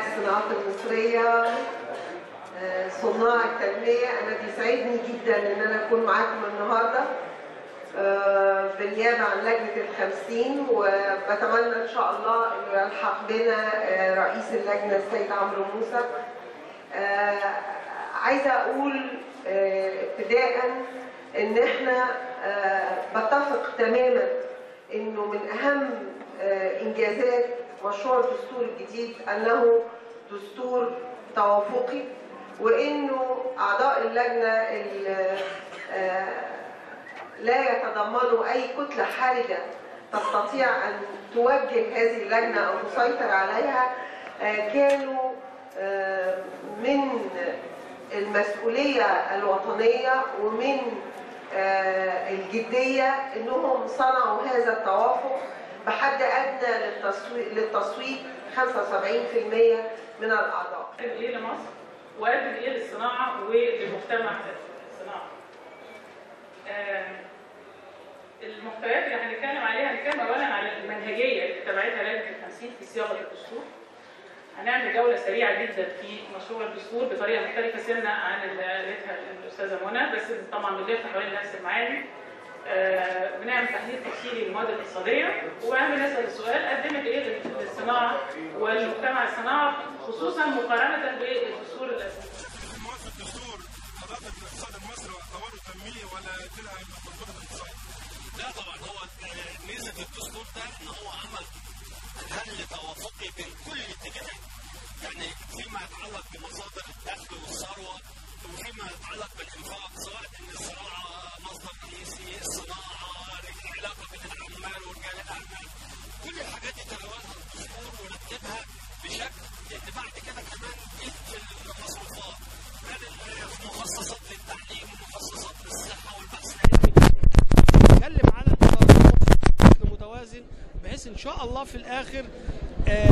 الصناعات المصرية آه، صناع التنمية أنا بيسعدني جدا إن أنا أكون معاكم النهاردة آه، بالنيابة عن لجنة الخمسين وبتمنى إن شاء الله إنه يلحق بنا آه، رئيس اللجنة السيد عمرو موسى آه، عايزة أقول آه، ابتداء إن إحنا آه، بتفق تماما إنه من أهم آه، إنجازات مشروع الدستور الجديد أنه دستور توافقي وإنه أعضاء اللجنة ال- آه، لا يتضمنوا أي كتلة حرجة تستطيع أن توجه هذه اللجنة أو تسيطر عليها آه، كانوا آه، من المسؤولية الوطنية ومن آه، الجدية أنهم صنعوا هذا التوافق بحد أدنى للتصويت, للتصويت 75% من الأعضاء قدم ايه لمصر وقدم ايه للصناعه ولمجتمع الصناعه. آم، المحتويات اللي هنتكلم عليها هنتكلم اولا على المنهجيه اللي تبعتها لجنه التنسيق في صياغه الدستور. هنعمل جوله سريعه جدا في مشروع الدستور بطريقه مختلفه سنه عن اللي قالتها الاستاذه منى بس طبعا بنلف حوالين نفس المعاني. آه، بنعمل تحليل تفصيلي للمواد الاقتصاديه وبعدين نسال السؤال قدمت ايه للصناعه والمجتمع الصناعه خصوصا مقارنه بالدستور الاساسي. مواد الدستور اضافت للاقتصاد المصري واعتبره تنميه ولا تلها مرتبطه بالاقتصاد؟ لا طبعا هو آه، ميزه الدستور ده ان هو عمل حل توافقي بين كل الاتجاهات يعني فيما يتعلق بمصادر الدخل والثروه وفيما يتعلق بالانفاق سواء ان الزراعه مصدر رئيسي الصناعه العلاقه بين العمال ورجال الاعمال كل الحاجات دي تناولها الدستور ورتبها بشكل لان بعد كده كمان جيت في المصروفات كان المخصصات للتعليم ومخصصات للصحه والبحث العلمي نتكلم على التوافق بشكل متوازن بحيث ان شاء الله في الاخر آه،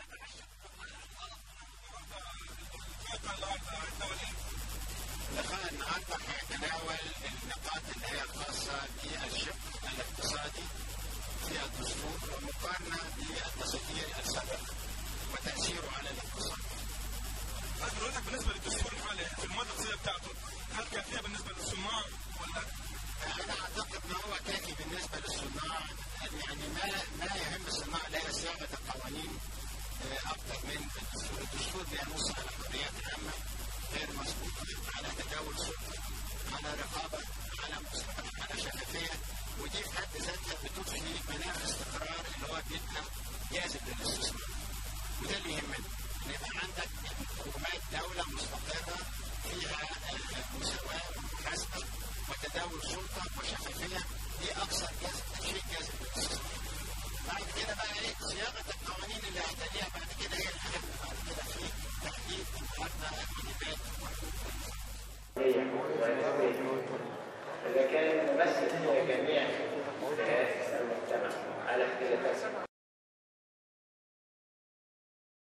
لقاء النهارده هيتناول النقاط اللي هي الخاصه بالشق الاقتصادي في الدستور ومقارنه بالتصدير السابق وتاثيره على الاقتصاد. حضرتك بالنسبه للدستور الحالي في المواد الاقتصاديه بتاعته هل كافيه بالنسبه للصناع ولا انا اعتقد ان هو كافي بالنسبه للصناع يعني ما ما يهم الصناع لا هي صياغه القوانين آه، اكثر من الدستور، الدستور بينص على حريات عامه غير مسبوقه على تداول سلطه على رقابه على مصلحه على شفافيه ودي في حد ذاتها بتضفي مناخ استقرار اللي هو بيبقى جاذب للاستثمار وده اللي يهمنا ان يبقى عندك حكومات دوله مستقره فيها آه، مساواه ومحاسبه وتداول سلطه وشفافيه دي اكثر جذب شيء جاذب للاستثمار. بعد كده بقى ايه صياغه القوانين اللي هتليها بعد كده هي الاهم بعد كده في تحديد النهارده الواجبات